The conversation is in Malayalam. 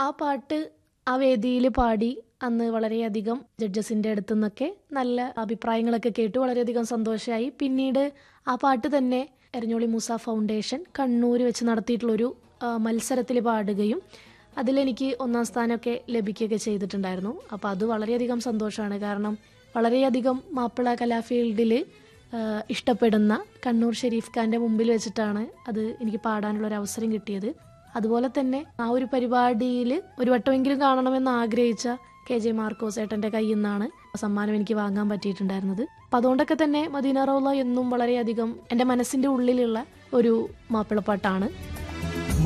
ആ പാട്ട് ആ വേദിയിൽ പാടി അന്ന് വളരെയധികം ജഡ്ജസിൻ്റെ അടുത്തു നിന്നൊക്കെ നല്ല അഭിപ്രായങ്ങളൊക്കെ കേട്ടു വളരെയധികം സന്തോഷമായി പിന്നീട് ആ പാട്ട് തന്നെ എരഞ്ഞോളി മൂസ ഫൗണ്ടേഷൻ കണ്ണൂർ വെച്ച് നടത്തിയിട്ടുള്ളൊരു മത്സരത്തിൽ പാടുകയും അതിലെനിക്ക് ഒന്നാം സ്ഥാനമൊക്കെ ലഭിക്കുകയൊക്കെ ചെയ്തിട്ടുണ്ടായിരുന്നു അപ്പോൾ അത് വളരെയധികം സന്തോഷമാണ് കാരണം വളരെയധികം മാപ്പിള കലാഫീൽഡിൽ ഇഷ്ടപ്പെടുന്ന കണ്ണൂർ ഷെരീഫ് ഖാൻ്റെ മുമ്പിൽ വെച്ചിട്ടാണ് അത് എനിക്ക് പാടാനുള്ള ഒരു അവസരം കിട്ടിയത് അതുപോലെ തന്നെ ആ ഒരു പരിപാടിയിൽ ഒരു വട്ടമെങ്കിലും കാണണമെന്ന് ആഗ്രഹിച്ച കെ ജെ മാർക്കോസ് ഏട്ടൻ്റെ കയ്യിൽ നിന്നാണ് സമ്മാനം എനിക്ക് വാങ്ങാൻ പറ്റിയിട്ടുണ്ടായിരുന്നത് അപ്പം അതുകൊണ്ടൊക്കെ തന്നെ മദീന റൗല എന്നും വളരെയധികം എൻ്റെ മനസ്സിൻ്റെ ഉള്ളിലുള്ള ഒരു മാപ്പിളപ്പാട്ടാണ്